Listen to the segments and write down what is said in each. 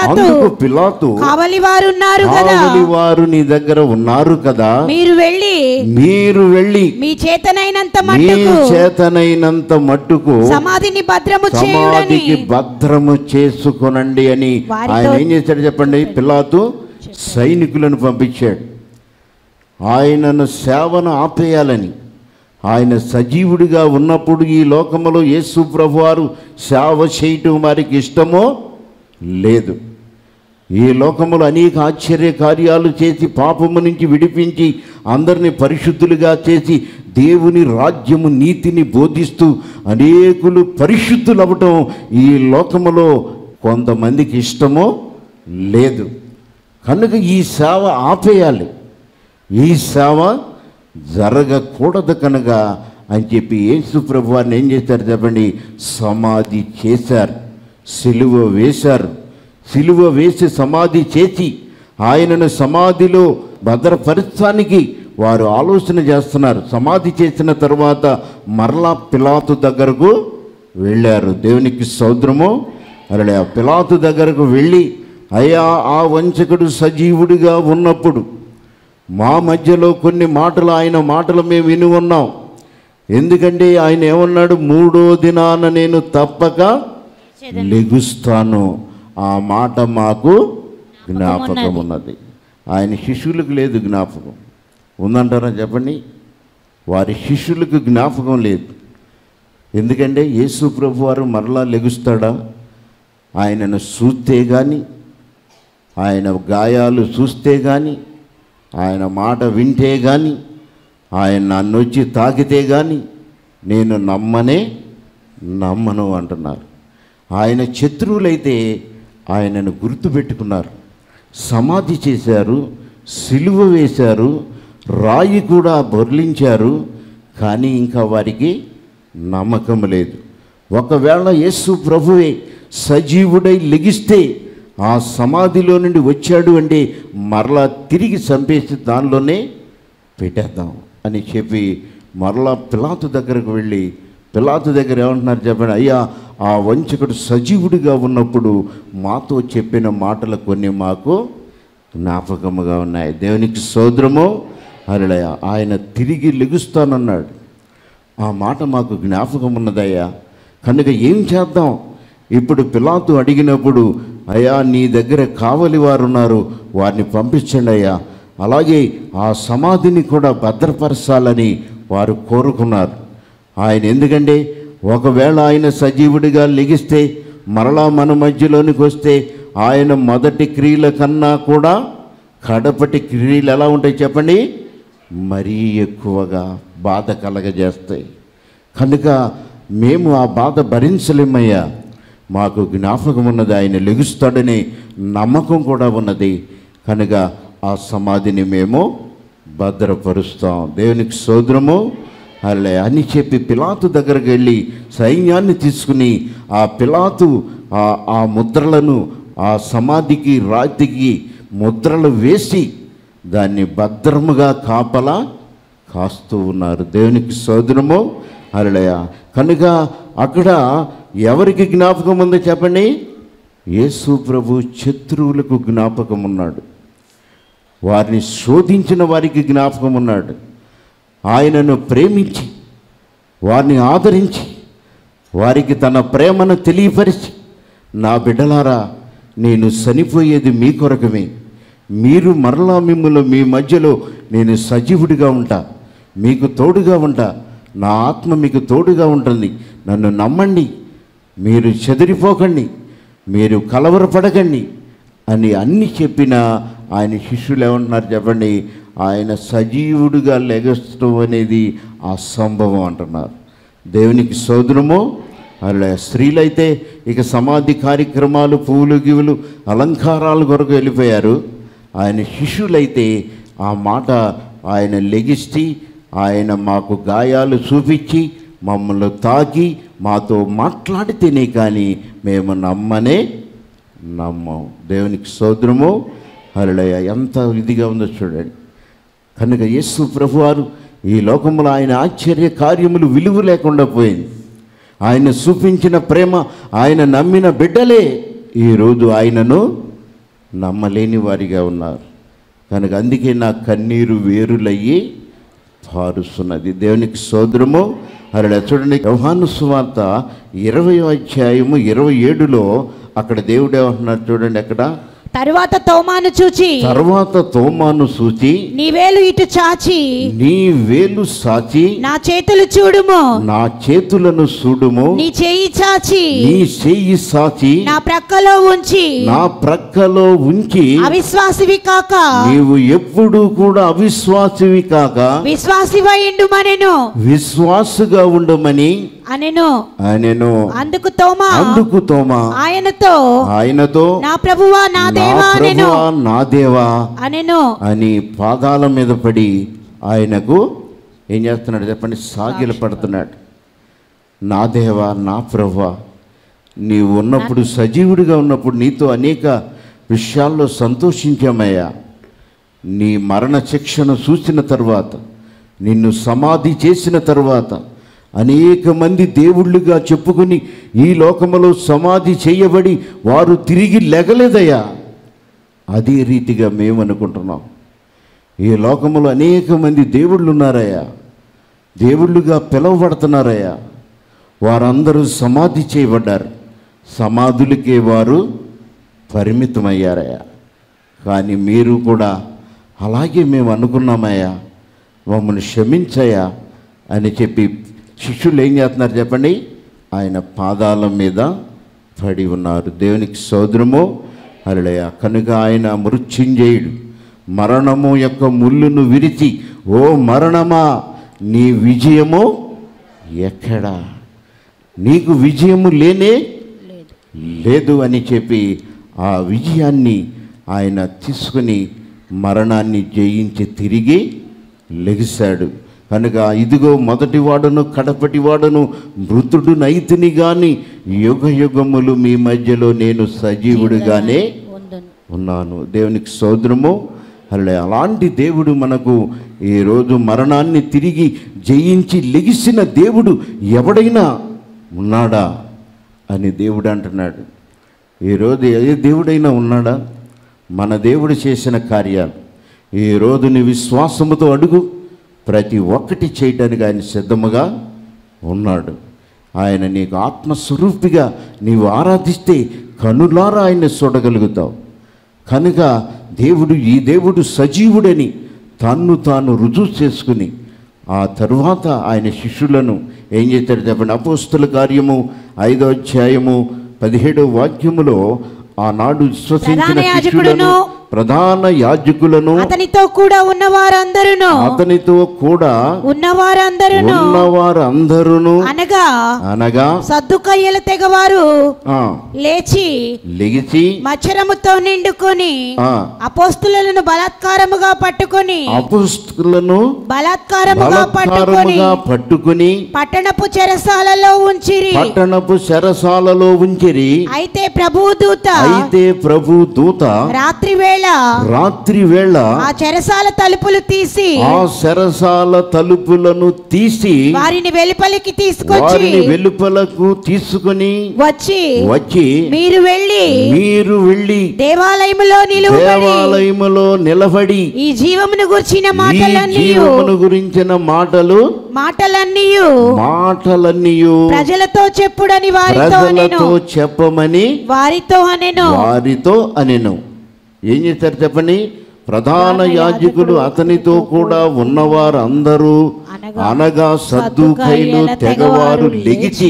పిలాతు అందుకు పిలాతు కావలి వారు ఉన్నారు కదా కావలి వారు నీ దగ్గర ఉన్నారు కదా మీరు వెళ్ళి మీరు వెళ్ళి మీ చేతనైనంత మీ మట్టుకు చేతనైనంత మట్టుకు సమాధిని భద్రము చేయుడని సమాధికి భద్రము చేసుకొనండి అని వారితో- ఆయన ఏం చేశాడు చెప్పండి పిలాతు సైనికులను పంపించాడు ఆయనను సేవను ఆపేయాలని ఆయన సజీవుడిగా ఉన్నప్పుడు ఈ లోకములో యేసు ప్రభువారు సేవ చేయటం వారికి ఇష్టమో లేదు ఈ లోకములో అనేక ఆశ్చర్య కార్యాలు చేసి పాపము నుంచి విడిపించి అందరిని పరిశుద్ధులుగా చేసి దేవుని రాజ్యము నీతిని బోధిస్తూ అనేకులు పరిశుద్ధులు అవ్వటం ఈ లోకములో కొంతమందికి ఇష్టమో లేదు కనుక ఈ సేవ ఆపేయాలి ఈ సేవ జరగకూడదు కనుక అని చెప్పి యేసు ప్రభు వారిని ఏం చేశారు చెప్పండి సమాధి చేశారు సిలువ వేశారు సిలువ వేసి సమాధి చేసి ఆయనను సమాధిలో భద్రపరచడానికి వారు ఆలోచన చేస్తున్నారు సమాధి చేసిన తరువాత మరలా పిలాతు దగ్గరకు వెళ్ళారు దేవునికి సౌద్రము అలా ఆ పిలాతు దగ్గరకు వెళ్ళి అయ్యా ఆ వంచకుడు సజీవుడిగా ఉన్నప్పుడు మా మధ్యలో కొన్ని మాటలు ఆయన మాటలు మేము విని ఉన్నాం ఎందుకంటే ఆయన ఏమన్నాడు మూడో దినాన నేను తప్పక లెగుస్తాను ఆ మాట మాకు జ్ఞాపకం ఉన్నది ఆయన శిష్యులకు లేదు జ్ఞాపకం ఉందంటారా చెప్పండి వారి శిష్యులకు జ్ఞాపకం లేదు ఎందుకంటే యేసు ప్రభు వారు మరలా లెగుస్తాడా ఆయనను చూస్తే కానీ ఆయన గాయాలు చూస్తే కానీ ఆయన మాట వింటే కానీ ఆయన నన్ను వచ్చి తాకితే కానీ నేను నమ్మనే నమ్మను అంటున్నారు ఆయన శత్రువులైతే ఆయనను గుర్తుపెట్టుకున్నారు సమాధి చేశారు సిలువ వేశారు రాయి కూడా బొర్లించారు కానీ ఇంకా వారికి నమ్మకం లేదు ఒకవేళ యేసు ప్రభువే సజీవుడై లెగిస్తే ఆ సమాధిలో నుండి వచ్చాడు అంటే మరలా తిరిగి చంపేసి దానిలోనే పెట్టేద్దాం అని చెప్పి మరలా పిలాతు దగ్గరకు వెళ్ళి పిలాతు దగ్గర ఏమంటున్నారు చెప్పండి అయ్యా ఆ వంచకుడు సజీవుడిగా ఉన్నప్పుడు మాతో చెప్పిన మాటలు కొన్ని మాకు జ్ఞాపకముగా ఉన్నాయి దేవునికి సోదరము అరడయ ఆయన తిరిగి లెగుస్తానన్నాడు ఆ మాట మాకు జ్ఞాపకం ఉన్నదయ్యా కనుక ఏం చేద్దాం ఇప్పుడు పిలాతు అడిగినప్పుడు అయ్యా నీ దగ్గర కావలి వారు ఉన్నారు వారిని పంపించండి అయ్యా అలాగే ఆ సమాధిని కూడా భద్రపరచాలని వారు కోరుకున్నారు ఆయన ఎందుకంటే ఒకవేళ ఆయన సజీవుడిగా లెగిస్తే మరలా మన మధ్యలోనికి వస్తే ఆయన మొదటి క్రియల కన్నా కూడా కడపటి క్రియలు ఎలా ఉంటాయి చెప్పండి మరీ ఎక్కువగా బాధ కలగజేస్తాయి కనుక మేము ఆ బాధ భరించలేమయ్యా మాకు జ్ఞాపకం ఉన్నది ఆయన లెగుస్తాడనే నమ్మకం కూడా ఉన్నది కనుక ఆ సమాధిని మేము భద్రపరుస్తాం దేవునికి సోదరము అలా అని చెప్పి పిలాతు దగ్గరకు వెళ్ళి సైన్యాన్ని తీసుకుని ఆ పిలాతు ఆ ఆ ముద్రలను ఆ సమాధికి రాతికి ముద్రలు వేసి దాన్ని భద్రముగా కాపలా కాస్తూ ఉన్నారు దేవునికి సోదరము అలడయ కనుక అక్కడ ఎవరికి జ్ఞాపకం ఉందో చెప్పండి యేసు ప్రభు శత్రువులకు జ్ఞాపకం ఉన్నాడు వారిని శోధించిన వారికి జ్ఞాపకం ఉన్నాడు ఆయనను ప్రేమించి వారిని ఆదరించి వారికి తన ప్రేమను తెలియపరిచి నా బిడ్డలారా నేను చనిపోయేది మీ కొరకమే మీరు మరలా మిమ్మల్ని మీ మధ్యలో నేను సజీవుడిగా ఉంటా మీకు తోడుగా ఉంటా నా ఆత్మ మీకు తోడుగా ఉంటుంది నన్ను నమ్మండి మీరు చెదిరిపోకండి మీరు కలవరపడకండి అని అన్ని చెప్పిన ఆయన శిష్యులు ఏమంటున్నారు చెప్పండి ఆయన సజీవుడిగా లెగస్తూ అనేది అసంభవం అంటున్నారు దేవునికి సోదరము అలా స్త్రీలైతే ఇక సమాధి కార్యక్రమాలు పువ్వులు గివులు అలంకారాల కొరకు వెళ్ళిపోయారు ఆయన శిష్యులైతే ఆ మాట ఆయన లెగిస్తే ఆయన మాకు గాయాలు చూపించి మమ్మల్ని తాకి మాతో మాట్లాడితేనే కానీ మేము నమ్మనే నమ్మం దేవునికి సోదరము హరళయ ఎంత ఇదిగా ఉందో చూడండి కనుక యేసు ప్రభువారు ఈ లోకంలో ఆయన ఆశ్చర్య కార్యములు విలువ లేకుండా పోయింది ఆయన చూపించిన ప్రేమ ఆయన నమ్మిన బిడ్డలే ఈరోజు ఆయనను నమ్మలేని వారిగా ఉన్నారు కనుక అందుకే నా కన్నీరు వేరులయ్యి పారుస్తున్నది దేవునికి సోదరము అలా చూడండి యోహాను సువార్త ఇరవై అధ్యాయము ఇరవై ఏడులో అక్కడ దేవుడు ఏమంటున్నారు చూడండి అక్కడ తరువాత తోమాను చూచి తర్వాత తోమాను సూచి నీ వేలు ఇటు చాచి నీ వేలు సాచి నా చేతులు చూడుము నా చేతులను చూడుము నీ చేయి చాచి నీ చెయ్యి సాచి నా ప్రక్కలో ఉంచి నా ప్రక్కలో ఉంచి అవిశ్వాసివి కాక నీవు ఎప్పుడు కూడా అవిశ్వాసివి కాక విశ్వాసివై ఉండుమనెను విశ్వాసుగా ఉండమని అనెను ఆయనను అందుకు తోమా అందుకు తోమా ఆయనతో ఆయనతో నా ప్రభువా నా నా దేవా అనెను ప్రభువా, నా దేవా అనెను అని పాదాల మీద పడి ఆయనకు ఏం చేస్తున్నాడు చెప్పండి సాగిల పడుతున్నాడు నా దేవా నా ప్రభువా నీవు ఉన్నప్పుడు సజీవుడిగా ఉన్నప్పుడు నీతో అనేక విషయాల్లో సంతోషించామయ్యా నీ మరణ శిక్షను చూసిన తర్వాత నిన్ను సమాధి చేసిన తర్వాత అనేక మంది దేవుళ్ళుగా చెప్పుకుని ఈ లోకములో సమాధి చేయబడి వారు తిరిగి లెగలేదయ్యా అదే రీతిగా మేము అనుకుంటున్నాం ఈ లోకములో అనేక మంది దేవుళ్ళు ఉన్నారయ్యా దేవుళ్ళుగా పిలువబడుతున్నారయ్యా వారందరూ సమాధి చేయబడ్డారు సమాధులకే వారు పరిమితమయ్యారయ్యా కానీ మీరు కూడా అలాగే మేము అనుకున్నామయ్యా మమ్మల్ని క్షమించయ్యా అని చెప్పి శిష్యులు ఏం చేస్తున్నారు చెప్పండి ఆయన పాదాల మీద పడి ఉన్నారు దేవునికి సోదరము అలడయ కనుక ఆయన మృత్యుంజయుడు మరణము యొక్క ముళ్ళును విరిచి ఓ మరణమా నీ విజయము ఎక్కడా నీకు విజయము లేనే లేదు అని చెప్పి ఆ విజయాన్ని ఆయన తీసుకుని మరణాన్ని జయించి తిరిగి లెగిశాడు కనుక ఇదిగో మొదటి వాడును కడపటి వాడును మృతుడు నైతిని గాని యుగ యుగములు మీ మధ్యలో నేను సజీవుడుగానే ఉన్నాను దేవునికి సోదరము అలా అలాంటి దేవుడు మనకు ఈరోజు మరణాన్ని తిరిగి జయించి లెగిసిన దేవుడు ఎవడైనా ఉన్నాడా అని దేవుడు అంటున్నాడు ఈరోజు ఏ దేవుడైనా ఉన్నాడా మన దేవుడు చేసిన కార్యాలు ఈరోజు నీ విశ్వాసముతో అడుగు ప్రతి ఒక్కటి చేయటానికి ఆయన సిద్ధముగా ఉన్నాడు ఆయన నీకు ఆత్మస్వరూపిగా నీవు ఆరాధిస్తే కనులారా ఆయన చూడగలుగుతావు కనుక దేవుడు ఈ దేవుడు సజీవుడని తన్ను తాను రుజువు చేసుకుని ఆ తరువాత ఆయన శిష్యులను ఏం చేశాడు చెప్పండి అపోస్తుల కార్యము ఐదో అధ్యాయము పదిహేడవ వాక్యములో ఆనాడు విశ్వసించిన ప్రధాన శిష్యులను యాజకుడును ప్రధాన యాజకులను అతనితో కూడా ఉన్నవారందరును అతనితో కూడా ఉన్నవారందరును ఉన్నవారందరూ అనగా అనగా సద్దుకయ్యల తెగవారు ఆ, లేచి లెగిసి మచ్చరముతో నిండుకొని ఆ, అపోస్తులను బలాత్కారముగా పట్టుకొని అపుస్తులను బలాత్కారముగా పట్టుకొని బలత్కారముగా పట్టుకుని పట్టణపు చెరసాలలో ఉంచిరి పట్టణపు చెరసాలలో ఉంచిరి అయితే ప్రభువు దూత అయితే ప్రభు దూత రాత్రి వేళ రాత్రి వేళ ఆ చెరసాల తలుపులు తీసి ఆ చెరసాల తలుపులను తీసి వారిని వెలుపలికి తీసుకొచ్చి వారిని వెలుపలకు తీసుకుని వచ్చి వచ్చి మీరు వెళ్ళి మీరు వెళ్ళి దేవాలయములో నిలువబడి దేవాలయములో నిలబడి ఈ జీవమును గుర్చిన ఈ మాటలన్నీ జీవమును గురించిన మాటలు మాటలన్నీ మాటలన్నీ ప్రజలతో చెప్పుడని వారితో అనెను ప్రజలతో చెప్పమని వారితో అనెను వారితో అనెను ఏం చేశారు చెప్పండి ప్రధాన యాజకులు అతనితో కూడా ఉన్నవారు అందరూ అనగా అనగా సద్దుకైలు తెగవారు లెగిచి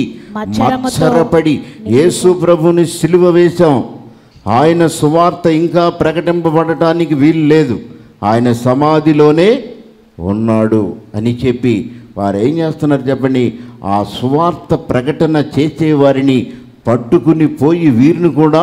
మత్సరపడి యేసు ప్రభుని సిలువ వేశాం ఆయన సువార్త ఇంకా ప్రకటింపబడటానికి వీలు లేదు ఆయన సమాధిలోనే ఉన్నాడు అని చెప్పి వారు ఏం చేస్తున్నారు చెప్పండి ఆ సువార్త ప్రకటన చేసేవారిని పట్టుకుని పోయి వీరిని కూడా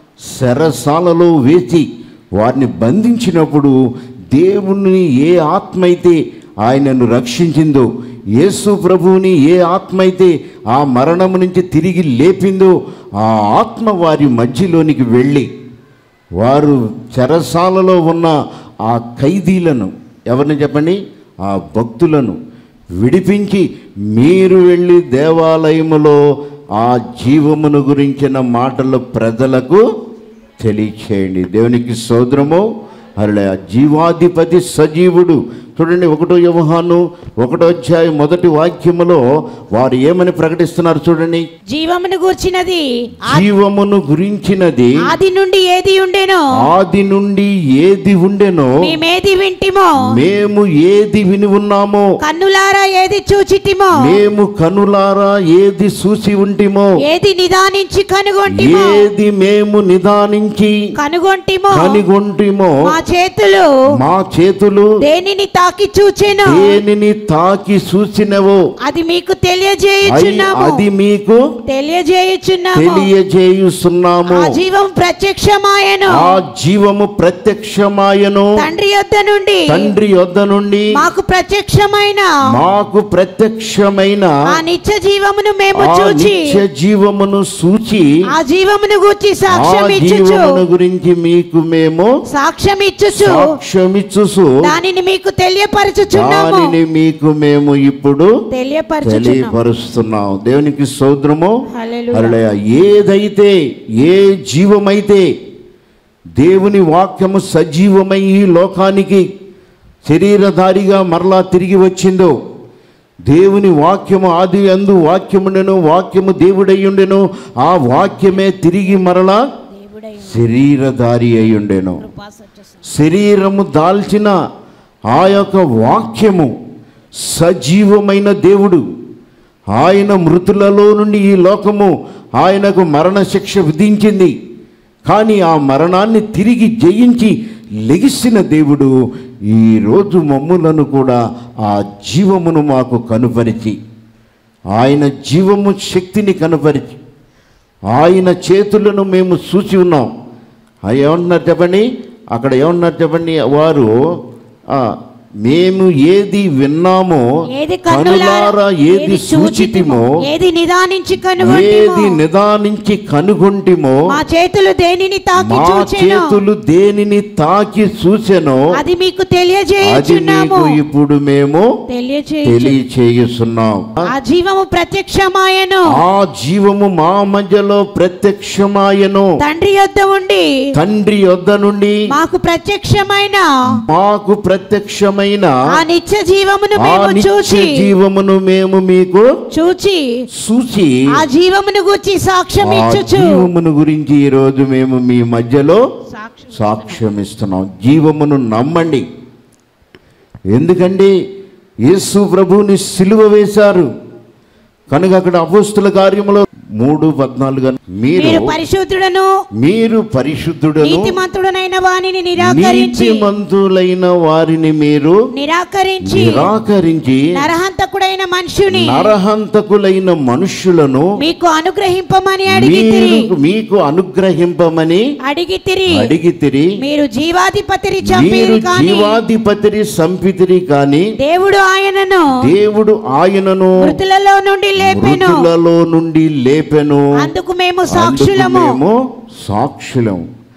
శరసాలలో వేసి వారిని బంధించినప్పుడు దేవుని ఏ ఆత్మ అయితే ఆయనను రక్షించిందో యేసు ప్రభువుని ఏ ఆత్మ అయితే ఆ మరణం నుంచి తిరిగి లేపిందో ఆ ఆత్మ వారి మధ్యలోనికి వెళ్ళి వారు చెరసాలలో ఉన్న ఆ ఖైదీలను ఎవరిని చెప్పండి ఆ భక్తులను విడిపించి మీరు వెళ్ళి దేవాలయములో ఆ జీవమును గురించిన మాటలు ప్రజలకు తెలియచేయండి దేవునికి సోదరము అలా జీవాధిపతి సజీవుడు చూడండి ఒకటో వ్యవహాను ఒకటో అధ్యాయం మొదటి వాక్యములో వారు ఏమని ప్రకటిస్తున్నారు చూడండి జీవమును గూర్చినది ఆ- జీవమును గురించినది ఆది నుండి ఏది ఉండెనో ఆది నుండి ఏది ఉండెనో మేమేది వింటిమో మేము ఏది విని ఉన్నామో కన్నులారా ఏది చూచితిమో మేము కనులారా ఏది చూసి ఉంటిమో ఏది నిదానించి కనుగొంటిమో ఏది మేము నిదానించి కనుగొంటిమో కనిగొంటిమో మా చేతులు మా చేతులు దేనిని తాకి చూచెను దేనిని తాకి చూసినవో అది మీకు అయి- తెలియజేయుచున్నాము అది మీకు తెలియజేయుచున్నాము తెలియజేయుస్తున్నాము ఆ జీవం ప్రత్యక్షమాయను ఆ జీవము ప్రత్యక్షమాయను తండ్రి యొద్ద నుండి తండ్రి యొద్ద నుండి మాకు ప్రత్యక్షమైన మాకు ప్రత్యక్షమైన ఆ నిత్య జీవమును మేము ఆ చూచి నిత్య జీవమును సూచి ఆ జీవమును గూర్చి ఆ సాక్ష్యం ఇచ్చుచు జీవమును గురించి మీకు మేము సాక్ష్యం ఇచ్చుచు సాక్ష్యమిచ్చుసు దానిని మీకు తెలియపరచుచున్నాము దానిని మీకు మేము ఇప్పుడు తెలియపరచుచున్నాము తెలియపరుస్తున్నాం దేవునికి సౌద్రము హల్లెలూయా. హల్లెలూయా. ఏదైతే ఏ జీవమైతే దేవుని వాక్యము సజీవమై ఈ లోకానికి శరీరధారిగా మరలా తిరిగి వచ్చిందో దేవుని వాక్యము ఆది అందు వాక్యముండెను వాక్యము దేవుడయ్యుండెను ఆ వాక్యమే తిరిగి మరలా శరీరధారి అయ్యుండెను శరీరము దాల్చిన ఆ యొక్క వాక్యము సజీవమైన దేవుడు ఆయన మృతులలో నుండి ఈ లోకము ఆయనకు మరణశిక్ష విధించింది కానీ ఆ మరణాన్ని తిరిగి జయించి లెగిసిన దేవుడు ఈరోజు మమ్ములను కూడా ఆ జీవమును మాకు కనుపరిచి ఆయన జీవము శక్తిని కనుపరిచి ఆయన చేతులను మేము చూసి ఉన్నాం ఆ ఏమన్నారు చెప్పండి అక్కడ ఏమన్నారు చెప్పండి వారు ఆ, మేము ఏది విన్నామో ఏది కనులారా ఏది చూచితిమో సూచితిమో ఏది నిదానించి ఏది కనుగొంటిమో నిదానించి కనుగొంటిమో మా చేతులు దేనిని తాకి మా చూచెను చేతులు దేనిని తాకి చూసెనో అది మీకు అది తెలియజేయుచున్నాము మీకు ఇప్పుడు మేము తెలియజేయు తెలియచేయుస్తున్నాం ఆ జీవము ప్రత్యక్షమాయను ఆ జీవము మా మధ్యలో ప్రత్యక్షమాయను తండ్రి యొద్ద ఉండి తండ్రి యొద్ద నుండి మాకు ప్రత్యక్షమైన మాకు ప్రత్యక్షమైన ఆ నిత్య జీవమును ఆ మేము నిత్య చూచి జీవమును మేము మీకు చూచి చూసి ఆ జీవమును గూర్చి సాక్ష్యం ఆ ఇచ్చుచు జీవమును గురించి ఈ రోజు మేము మీ మధ్యలో సాక్ష్యం సాక్ష్యం ఇస్తున్నాం జీవమును నమ్మండి ఎందుకంటే యేసు ప్రభువుని సిలువ వేశారు కనుక అక్కడ అపోస్తుల కార్యములో మూడు పద్నాలుగు మీరు మీరు పరిశుద్ధుడను మీరు పరిశుద్ధుడను నీతిమంతుడనైన వానిని నిరాకరించి నీతిమంతులైన వారిని మీరు నిరాకరించి నిరాకరించి నరహంతకుడైన మనుషుని నరహంతకులైన మనుష్యులను మీకు అనుగ్రహింపమని అడిగి మీరు మీకు అనుగ్రహింపమని అడిగితిరి అడిగితిరి మీరు జీవాధిపతిని మీరు చంపిరి కాని జీవాధిపతిని సంపితిరి కాని దేవుడు ఆయనను దేవుడు ఆయనను మృతులలో నుండి లేపెను మృతులలో నుండి లేపెను అందుకు మేము అందుకు సాక్షులము మేము సాక్షులం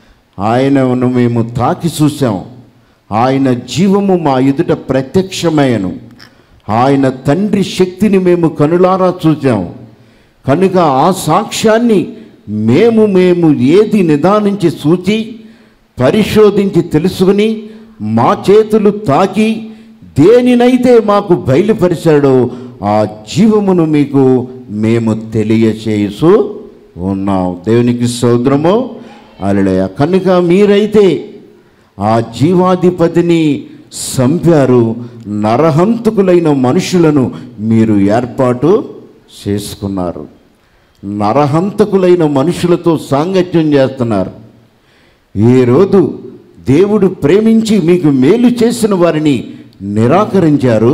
ఆయనను మేము తాకి చూసాం ఆయన జీవము మా ఎదుట ప్రత్యక్షమయ్యను ఆయన తండ్రి శక్తిని మేము కనులారా చూసాం కనుక ఆ సాక్ష్యాన్ని మేము మేము ఏది నిదానించి చూచి పరిశోధించి తెలుసుకుని మా చేతులు తాకి దేనినైతే మాకు బయలుపరిచాడో ఆ జీవమును మీకు మేము తెలియచేసు ఉన్నాం దేవునికి సౌద్రము అలడయ కనుక మీరైతే ఆ జీవాధిపతిని సంపారు నరహంతకులైన మనుషులను మీరు ఏర్పాటు చేసుకున్నారు నరహంతకులైన మనుషులతో సాంగత్యం చేస్తున్నారు ఈ రోజు దేవుడు ప్రేమించి మీకు మేలు చేసిన వారిని నిరాకరించారు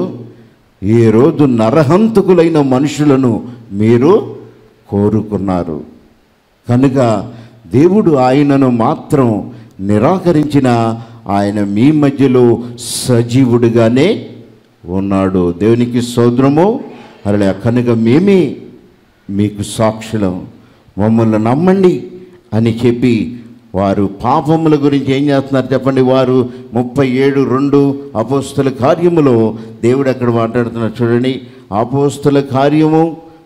ఈ రోజు నరహంతకులైన మనుషులను మీరు కోరుకున్నారు కనుక దేవుడు ఆయనను మాత్రం నిరాకరించిన ఆయన మీ మధ్యలో సజీవుడిగానే ఉన్నాడు దేవునికి సోదరము అలా కనుక మేమే మీకు సాక్షులం మమ్మల్ని నమ్మండి అని చెప్పి వారు పాపముల గురించి ఏం చేస్తున్నారు చెప్పండి వారు ముప్పై ఏడు రెండు అపోస్తుల కార్యములో దేవుడు అక్కడ మాట్లాడుతున్నారు చూడండి అపోస్తుల కార్యము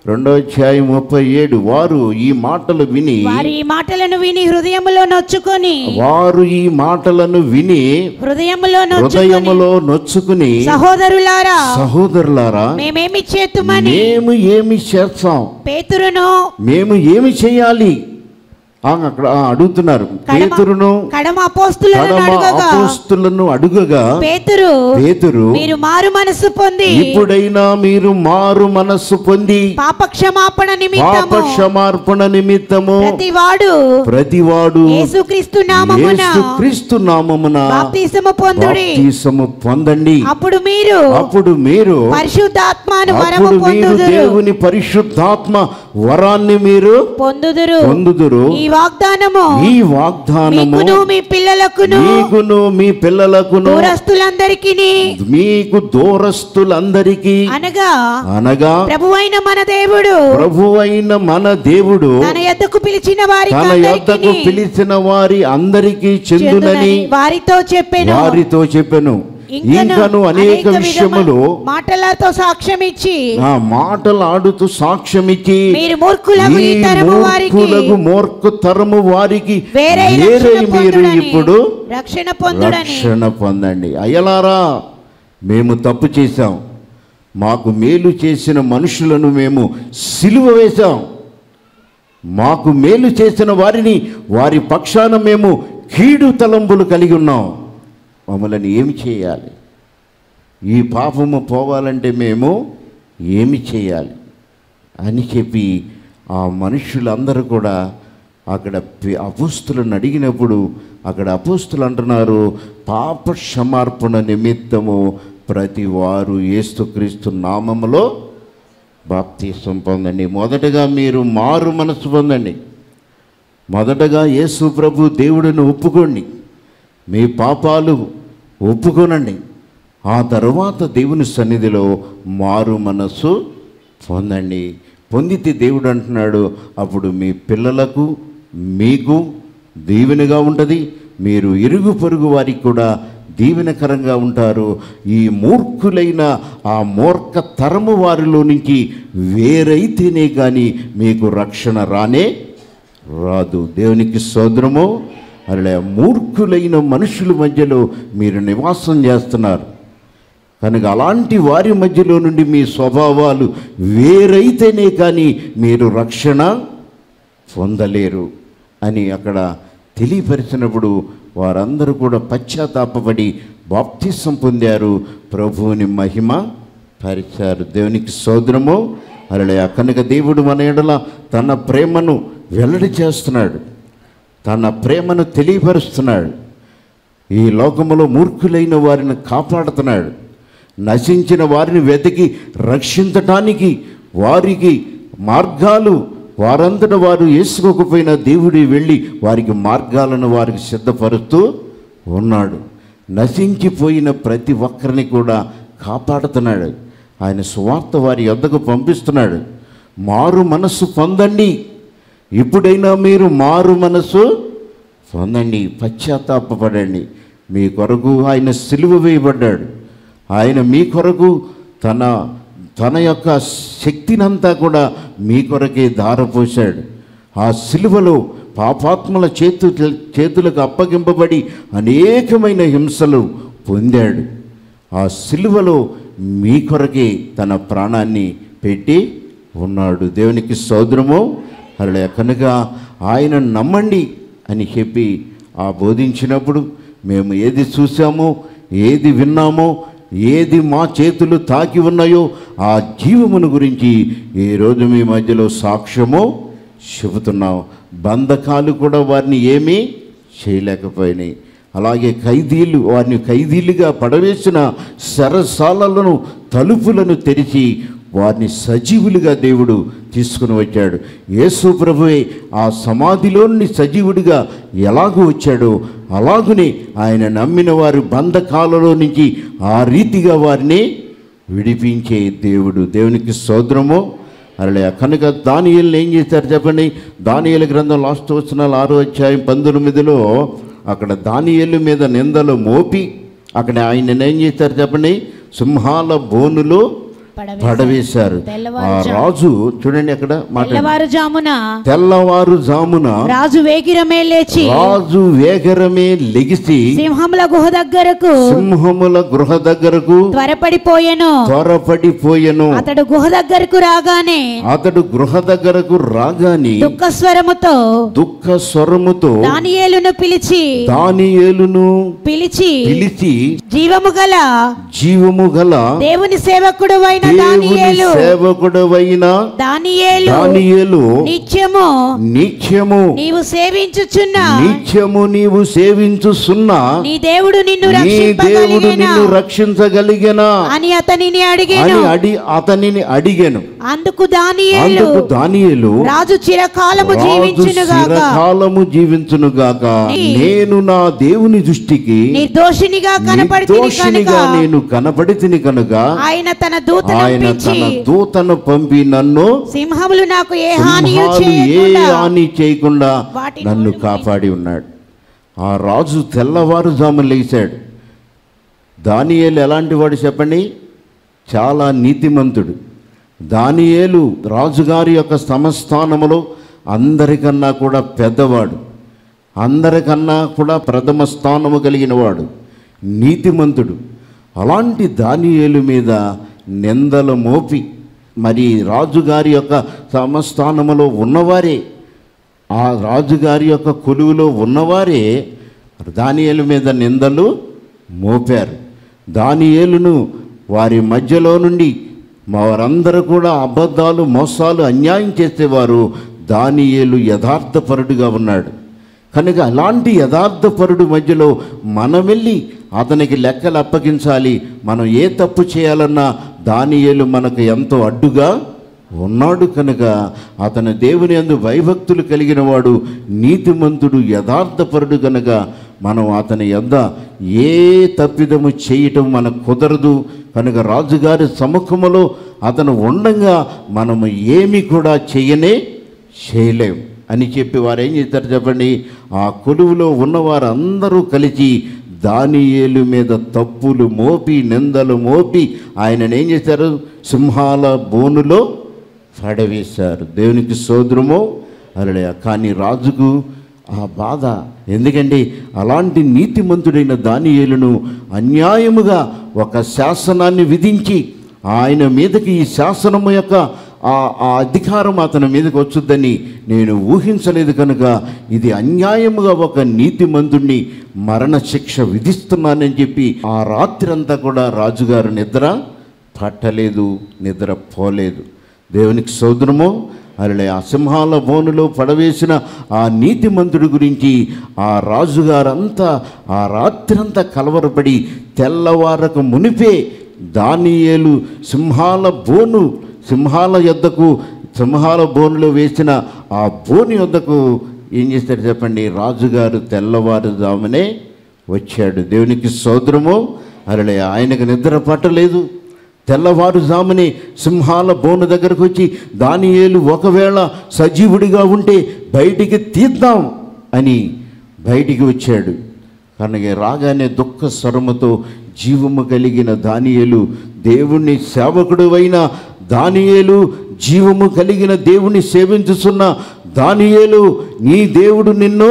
రెండో అధ్యాయం ముప్పై ఏడు వారు ఈ మాటలు విని వారి ఈ మాటలను విని హృదయములో నొచ్చుకొని వారు ఈ మాటలను విని హృదయములో నొచ్చుకొని హృదయములో నొచ్చుకుని సహోదరులారా సహోదరులారా మేమేమి చేతుమని మేము ఏమి చేస్తాం పేతురును మేము ఏమి చేయాలి ఆ, అక్కడ ఆ, అడుగుతున్నారు కడమ- పేతురును కడమ అపోస్తులను కడమ అడుగగా అపోస్తులను అడుగగా పేతురు పేతురు మీరు మారు మనసు పొంది ఇప్పుడైనా మీరు మారు మనస్సు పొంది పాప క్షమాపణ పాప నిమిత్తము క్షమార్పణ నిమిత్తము ప్రతివాడు ప్రతివాడు యేసుక్రీస్తు నామమున క్రీస్తు నామమున బాప్తిసము పొందుడి బాప్తిసము పొందండి అప్పుడు మీరు అప్పుడు మీరు పరిశుద్ధాత్మను వరము అప్పుడు మీరు పొందుదురు దేవుని పరిశుద్ధాత్మ వరాన్ని మీరు పొందుదురు పొందుదురు ఈ వాగ్దానము ఈ వాగ్దానము మీకును మీ పిల్లలకును మీకును మీ పిల్లలకును దూరస్తులందరికీ మీకు దూరస్తులందరికీ అనగా అనగా ప్రభువైన మన దేవుడు ప్రభు అయిన మన దేవుడు తన యొద్దకు పిలిచిన వారికి తన యొద్దకు పిలిచిన వారి అందరికీ చెందునని వారితో చెప్పెను వారితో చెప్పెను ఇంకను అనేక విషయములు మాటలతో సాక్ష్యం ఇచ్చి ఆ మాటలు ఆడుతూ సాక్ష్యమిచ్చి మీరు మూర్ఖులకు ఈ ఈ తరము వారికి మూర్ఖులకు మూర్ఖ తరము వారికి వేరే వేరే రక్షణ మీరు పొందుడని ఇప్పుడు రక్షణ పొందుడని రక్షణ పొందండి అయ్యలారా మేము తప్పు చేశాం మాకు మేలు చేసిన మనుషులను మేము సిలువ వేశాం మాకు మేలు చేసిన వారిని వారి పక్షాన మేము కీడు తలంపులు కలిగి ఉన్నాం మమ్మల్ని ఏమి చేయాలి ఈ పాపము పోవాలంటే మేము ఏమి చేయాలి అని చెప్పి ఆ మనుషులందరూ కూడా అక్కడ పి- అపోస్తులను అడిగినప్పుడు అక్కడ అపోస్తులు అంటున్నారు పాప క్షమార్పణ నిమిత్తము ప్రతి వారు ఏస్తుక్రీస్తు నామములో బాప్తీసం పొందండి మొదటగా మీరు మారు మనసు పొందండి మొదటగా యేసు ప్రభు దేవుడిని ఒప్పుకోండి మీ పాపాలు ఒప్పుకోనండి ఆ తరువాత దేవుని సన్నిధిలో మారు మనస్సు పొందండి పొందితే దేవుడు అంటున్నాడు అప్పుడు మీ పిల్లలకు మీకు దీవెనగా ఉంటుంది మీరు ఇరుగు పొరుగు వారికి కూడా దీవెనకరంగా ఉంటారు ఈ మూర్ఖులైన ఆ మూర్ఖ తరము వారిలో నుంచి వేరైతేనే కానీ మీకు రక్షణ రానే రాదు దేవునికి సోదరము అలా మూర్ఖులైన మనుషుల మధ్యలో మీరు నివాసం చేస్తున్నారు కనుక అలాంటి వారి మధ్యలో నుండి మీ స్వభావాలు వేరైతేనే కానీ మీరు రక్షణ పొందలేరు అని అక్కడ తెలియపరిచినప్పుడు వారందరూ కూడా పశ్చాత్తాపపడి బాప్తిసం పొందారు ప్రభువుని మహిమ పరిచారు దేవునికి సోదరము అలా కనుక దేవుడు మన ఎడల తన ప్రేమను వెల్లడి చేస్తున్నాడు తన ప్రేమను తెలియపరుస్తున్నాడు ఈ లోకములో మూర్ఖులైన వారిని కాపాడుతున్నాడు నశించిన వారిని వెతికి రక్షించటానికి వారికి మార్గాలు వారంతట వారు వేసుకోకపోయిన దేవుడి వెళ్ళి వారికి మార్గాలను వారికి సిద్ధపరుస్తూ ఉన్నాడు నశించిపోయిన ప్రతి ఒక్కరిని కూడా కాపాడుతున్నాడు ఆయన సువార్త వారి యొద్దకు పంపిస్తున్నాడు మారు మనస్సు పొందండి ఇప్పుడైనా మీరు మారు మనసు పొందండి పశ్చాత్తాపపడండి మీ కొరకు ఆయన సిలువ వేయబడ్డాడు ఆయన మీ కొరకు తన తన యొక్క శక్తినంతా కూడా మీ కొరకే ధారపోశాడు ఆ సిలువలో పాపాత్మల చేతు చేతులకు అప్పగింపబడి అనేకమైన హింసలు పొందాడు ఆ సిలువలో మీ కొరకే తన ప్రాణాన్ని పెట్టి ఉన్నాడు దేవునికి సోదరము అలా కనుక ఆయన నమ్మండి అని చెప్పి ఆ బోధించినప్పుడు మేము ఏది చూసామో ఏది విన్నామో ఏది మా చేతులు తాకి ఉన్నాయో ఆ జీవమును గురించి ఈరోజు మీ మధ్యలో సాక్ష్యము చెబుతున్నాం బంధకాలు కూడా వారిని ఏమీ చేయలేకపోయినాయి అలాగే ఖైదీలు వారిని ఖైదీలుగా పడవేసిన సరసాలను తలుపులను తెరిచి వారిని సజీవులుగా దేవుడు తీసుకుని వచ్చాడు యేసు ప్రభువే ఆ సమాధిలోని సజీవుడిగా ఎలాగూ వచ్చాడో అలాగునే ఆయన నమ్మిన వారు బంధకాలలో నుంచి ఆ రీతిగా వారిని విడిపించే దేవుడు దేవునికి సోదరము అలా కనుక దానియల్ని ఏం చేశారు చెప్పండి దానియల గ్రంథం లాస్ట్ వచ్చిన ఆరో అధ్యాయం పంతొమ్మిదిలో అక్కడ దానియలు మీద నిందలు మోపి అక్కడ ఆయన ఏం చేశారు చెప్పండి సింహాల బోనులో పడవేశారు. పడవేశారు ఆ తెల్లవారుజాము- రాజు చూడండి అక్కడ మాట తెల్లవారుజామున తెల్లవారుజామున రాజు వేగిరమే లేచి రాజు వేగరమే లెగిసి సింహముల గుహ దగ్గరకు సింహముల గృహ దగ్గరకు త్వరపడిపోయెను త్వరపడిపోయెను అతడు గుహ దగ్గరకు రాగానే అతడు గృహ దగ్గరకు రాగాని దుఃఖ స్వరముతో దుఃఖ స్వరముతో దానియేలును పిలిచి దానియేలును పిలిచి పిలిచి జీవము గల జీవము గల దేవుని సేవకుడు అయిన దేవుని దానియేలు సేవకుడవైన దానియేలు దానియేలు నిత్యము నిత్యము నీవు సేవించుచున్న నిత్యము నీవు సేవించుసున్న నీ దేవుడు నిన్ను నీ దేవుడు రక్షింపగలిగేనా నిన్ను రక్షించగలిగెనా అని అతనిని అని అడిగాను అడి అతనిని అడిగాను అందుకు దానియేలు అందుకు దానియేలు రాజు చిరకాలము రాజు జీవించునుగాక చిరకాలము జీవించునుగాక నీ- నేను నా దేవుని దృష్టికి నిర్దోషినిగా కనపడితిని కనుక నిర్దోషినిగా నేను కనపడితిని కనుక ఆయన తన దూతను ఆయన పంపించి తన దూతను పంపి నన్ను సింహములు నాకు ఏ హానియు సింహాలు ఏ చేయకుండా హాని చేయకుండా వాటి నన్ను నోటి కాపాడి ఉన్నాడు ఆ రాజు తెల్లవారుజాము లేచాడు దానియేలు ఎలాంటి వాడు చెప్పండి చాలా నీతిమంతుడు దానియేలు రాజుగారి యొక్క సమస్థానములో అందరికన్నా కూడా పెద్దవాడు అందరికన్నా కూడా ప్రథమ స్థానము కలిగిన వాడు నీతిమంతుడు అలాంటి దానియేలు మీద నిందలు మోపి మరి రాజుగారి యొక్క సమస్థానములో ఉన్నవారే ఆ రాజుగారి యొక్క కొలువులో ఉన్నవారే దానియేలు మీద నిందలు మోపారు దానియేలును వారి మధ్యలో నుండి వారందరూ కూడా అబద్ధాలు మోసాలు అన్యాయం చేసేవారు దానియేలు యథార్థపరుడుగా ఉన్నాడు కనుక అలాంటి యథార్థపరుడు మధ్యలో మనం వెళ్ళి అతనికి లెక్కలు అప్పగించాలి మనం ఏ తప్పు చేయాలన్నా దానియేలు మనకు ఎంతో అడ్డుగా ఉన్నాడు కనుక అతను దేవుని అందు భయభక్తులు కలిగిన వాడు నీతిమంతుడు యథార్థపరుడు కనుక మనం అతని యొద్ద ఏ తప్పిదము చేయటం మనకు కుదరదు కనుక రాజుగారి సముఖములో అతను ఉండంగా మనము ఏమి కూడా చేయనే చేయలేం అని చెప్పి వారు ఏం చేస్తారు చెప్పండి ఆ కొలువులో ఉన్నవారందరూ కలిసి దానియేలు మీద తప్పులు మోపి నిందలు మోపి ఆయనను ఏం చేశారు సింహాల బోనులో పడవేశారు దేవునికి సోదరము అలడయ కానీ రాజుకు ఆ బాధ ఎందుకంటే అలాంటి నీతిమంతుడైన దానియేలును అన్యాయముగా ఒక శాసనాన్ని విధించి ఆయన మీదకి ఈ శాసనము యొక్క ఆ ఆ అధికారం అతని మీదకి వచ్చుద్దని నేను ఊహించలేదు కనుక ఇది అన్యాయముగా ఒక నీతిమంతుణ్ణి మరణ శిక్ష విధిస్తున్నానని చెప్పి ఆ రాత్రి అంతా కూడా రాజుగారు నిద్ర పట్టలేదు నిద్ర పోలేదు దేవునికి సోదరము అరలే ఆ సింహాల బోనులో పడవేసిన ఆ నీతిమంతుడి గురించి ఆ రాజుగారంతా ఆ రాత్రంతా కలవరపడి తెల్లవారకు మునిపే దానియేలు సింహాల బోను సింహాల యొద్దకు సింహాల బోనులో వేసిన ఆ బోని యొద్దకు ఏం చేస్తాడు చెప్పండి రాజుగారు తెల్లవారుజామునే వచ్చాడు దేవునికి సోదరము అరలే ఆయనకు నిద్ర పట్టలేదు తెల్లవారుజామునే సింహాల బోను దగ్గరకు వచ్చి దానియేలు ఒకవేళ సజీవుడిగా ఉంటే బయటికి తీద్దాం అని బయటికి వచ్చాడు కనుక రాగానే దుఃఖ స్వరముతో జీవము కలిగిన దానియేలు దేవుని సేవకుడు అయిన దానియేలు జీవము కలిగిన దేవుని సేవించుతున్న దానియేలు నీ దేవుడు నిన్ను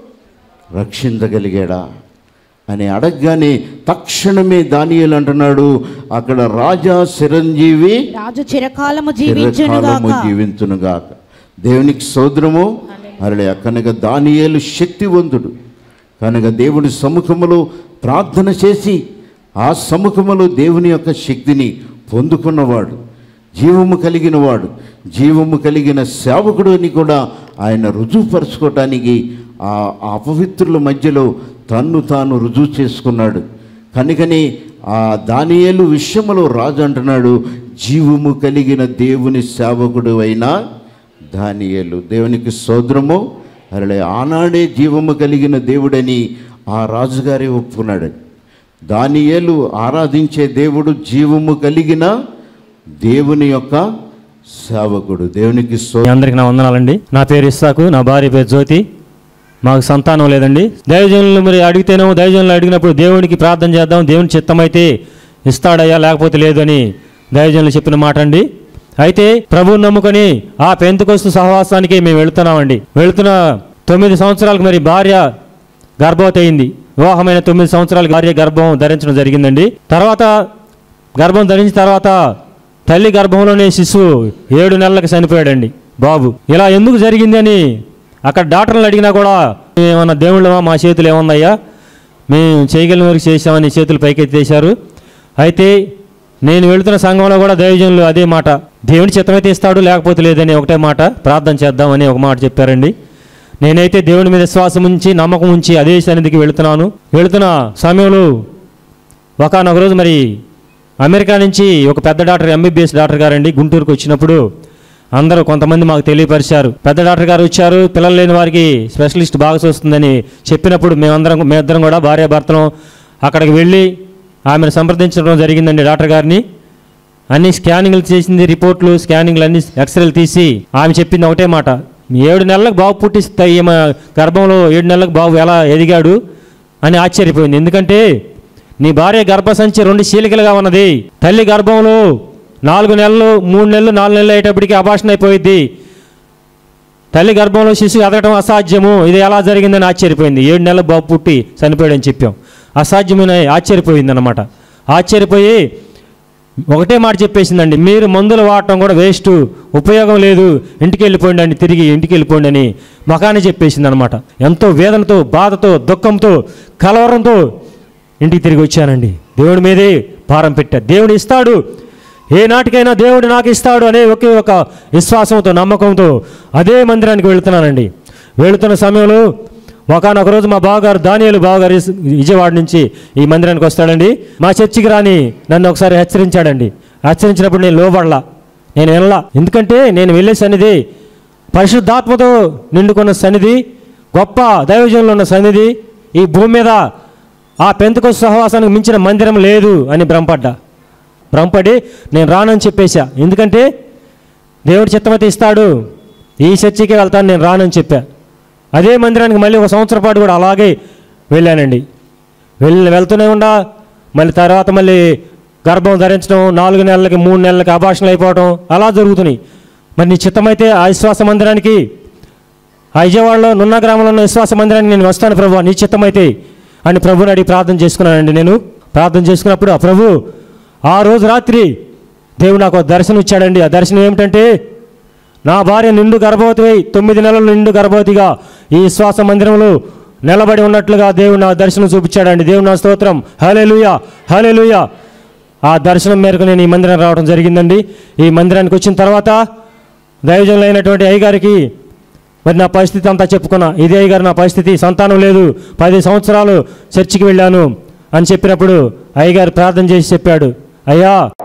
రక్షించగలిగాడా అని అడగగానే తక్షణమే దానియేలు అంటున్నాడు అక్కడ రాజా చిరంజీవి రాజు చిరకాలము చిరకాలము జీవించునుగాక జీవించునుగాక దేవునికి సోదరము అరలే కనుక దానియేలు శక్తివంతుడు కనుక దేవుని సముఖములో ప్రార్థన చేసి ఆ సముఖములో దేవుని యొక్క శక్తిని పొందుకున్నవాడు జీవము కలిగిన వాడు జీవము కలిగిన సేవకుడు అని కూడా ఆయన రుజువుపరుచుకోవటానికి ఆ ఆ అపవిత్రుల మధ్యలో తన్ను తాను రుజువు చేసుకున్నాడు కనుకనే ఆ దానియేలు విషయములో రాజు అంటున్నాడు జీవము కలిగిన దేవుని సేవకుడు అయినా దానియేలు దేవునికి సోదరము అరలే ఆనాడే జీవము కలిగిన దేవుడని ఆ రాజుగారే ఒప్పుకున్నాడు దానియేలు ఆరాధించే దేవుడు జీవము కలిగిన దేవుని యొక్క సేవకుడు దేవునికి సో మీ అందరికి నా వందనాలండి నా పేరు ఇస్సాకు నా భార్య పేరు జ్యోతి మాకు సంతానం లేదండి దైవజనులు మరి అడిగితేనేమో దైవజనులు అడిగినప్పుడు దేవునికి ప్రార్థన చేద్దాం దేవుని చిత్తమైతే ఇస్తాడయ్యా లేకపోతే లేదు అని దైవజనులు చెప్పిన మాట అండి అయితే ప్రభువుని నమ్ముకొని ఆ పెంతకొస్తు సహవాసానికి మేము వెళుతున్నామండి వెళుతున్న తొమ్మిది సంవత్సరాలకు మరి భార్య గర్భవతి అయింది వివాహమైన తొమ్మిది సంవత్సరాలకు భార్య గర్భం ధరించడం జరిగిందండి తర్వాత గర్భం ధరించిన తర్వాత తల్లి గర్భంలోనే శిశువు ఏడు నెలలకు చనిపోయాడండి బాబు ఇలా ఎందుకు జరిగింది అని అక్కడ డాక్టర్లు అడిగినా కూడా ఏమన్నా దేవుళ్ళమా మా చేతులు ఏముందయ్యా మేము చేయగలిగిన వరకు చేసామని చేతులు పైకెత్తేశారు అయితే నేను వెళుతున్న సంఘంలో కూడా దైవజనులు అదే మాట దేవుని చిత్తమైతే ఇస్తాడు లేకపోతే లేదని ఒకటే మాట ప్రార్థన చేద్దామని ఒక మాట చెప్పారండి నేనైతే దేవుని మీద విశ్వాసం ఉంచి నమ్మకం ఉంచి అదే సన్నిధికి వెళుతున్నాను వెళుతున్న సమయంలో ఒకనొక రోజు మరి అమెరికా నుంచి ఒక పెద్ద డాక్టర్ ఎంబీబీఎస్ డాక్టర్ గారండి గుంటూరుకు వచ్చినప్పుడు అందరూ కొంతమంది మాకు తెలియపరిచారు పెద్ద డాక్టర్ గారు వచ్చారు పిల్లలు లేని వారికి స్పెషలిస్ట్ బాగా చూస్తుందని చెప్పినప్పుడు మేమందరం మేమిద్దరం కూడా భార్యాభర్తలం అక్కడికి వెళ్ళి ఆమెను సంప్రదించడం జరిగిందండి డాక్టర్ గారిని అన్ని స్కానింగ్లు చేసింది రిపోర్ట్లు స్కానింగ్లు అన్ని ఎక్స్రేలు తీసి ఆమె చెప్పింది ఒకటే మాట ఏడు నెలలకు బాబు పుట్టిస్తే ఈమె గర్భంలో ఏడు నెలలకు బాబు ఎలా ఎదిగాడు అని ఆశ్చర్యపోయింది ఎందుకంటే నీ భార్య గర్భసంచి రెండు చీలికలుగా ఉన్నది తల్లి గర్భంలో నాలుగు నెలలు మూడు నెలలు నాలుగు నెలలు అయ్యేటప్పటికి అభాషణ అయిపోయింది తల్లి గర్భంలో శిశువు ఎదగటం అసాధ్యము ఇది ఎలా జరిగిందని ఆశ్చర్యపోయింది ఏడు నెలలు బాబు పుట్టి చనిపోయాడని చెప్పాం అసాధ్యమైన ఆశ్చర్యపోయింది అనమాట ఆశ్చర్యపోయి ఒకటే మాట చెప్పేసిందండి మీరు మందులు వాడటం కూడా వేస్ట్ ఉపయోగం లేదు ఇంటికి వెళ్ళిపోండి అండి తిరిగి ఇంటికి వెళ్ళిపోండి అని మకానే చెప్పేసింది అనమాట ఎంతో వేదనతో బాధతో దుఃఖంతో కలవరంతో ఇంటికి తిరిగి వచ్చానండి దేవుడి మీదే భారం పెట్టా దేవుడు ఇస్తాడు ఏ నాటికైనా దేవుడు నాకు ఇస్తాడు అనే ఒకే ఒక విశ్వాసంతో నమ్మకంతో అదే మందిరానికి వెళుతున్నానండి వెళుతున్న సమయంలో ఒకనొక రోజు మా బావగారు దానియాలు బావగారు ఇస్- విజయవాడ నుంచి ఈ మందిరానికి వస్తాడండి మా చర్చికి రాని నన్ను ఒకసారి హెచ్చరించాడండి హెచ్చరించినప్పుడు నేను లోబడలా నేను వెళ్ళలా ఎందుకంటే నేను వెళ్ళే సన్నిధి పరిశుద్ధాత్మతో నిండుకున్న సన్నిధి గొప్ప దైవజనులు ఉన్న సన్నిధి ఈ భూమి మీద ఆ పెంతకొస్త సహవాసానికి మించిన మందిరం లేదు అని భ్రమపడ్డా భ్రమపడి నేను రానని చెప్పేశా ఎందుకంటే దేవుడి చిత్తమైతే ఇస్తాడు ఈ చర్చికి వెళ్తాను నేను రానని చెప్పా అదే మందిరానికి మళ్ళీ ఒక సంవత్సరం పాటు కూడా అలాగే వెళ్ళానండి వెళ్ళి వెళ్తూనే ఉండా మళ్ళీ తర్వాత మళ్ళీ గర్భం ధరించడం నాలుగు నెలలకి మూడు నెలలకి అభాషణలు అయిపోవడం అలా జరుగుతున్నాయి మరి నీ చిత్తమైతే ఆ విశ్వాస మందిరానికి ఆ విజయవాడలో నున్న గ్రామంలో ఉన్న విశ్వాస మందిరానికి నేను వస్తాను ప్రభు నీ చిత్తమైతే అని ప్రభుని అడిగి ప్రార్థన చేసుకున్నానండి నేను ప్రార్థన చేసుకున్నప్పుడు ఆ ప్రభు ఆ రోజు రాత్రి దేవుడు నాకు ఒక దర్శనం ఇచ్చాడండి ఆ దర్శనం ఏమిటంటే నా భార్య నిండు గర్భవతి అయి తొమ్మిది నెలలు నిండు గర్భవతిగా ఈ విశ్వాస మందిరంలో నిలబడి ఉన్నట్లుగా దేవుడు నా దర్శనం చూపించాడండి దేవుడు నా స్తోత్రం హలేలుయా హలేలుయా ఆ దర్శనం మేరకు నేను ఈ మందిరం రావడం జరిగిందండి ఈ మందిరానికి వచ్చిన తర్వాత దైవజనులైనటువంటి అయ్యగారికి మరి నా పరిస్థితి అంతా చెప్పుకున్నా ఇదే అయ్యగారు నా పరిస్థితి సంతానం లేదు పది సంవత్సరాలు చర్చికి వెళ్ళాను అని చెప్పినప్పుడు అయ్యగారు ప్రార్థన చేసి చెప్పాడు అయ్యా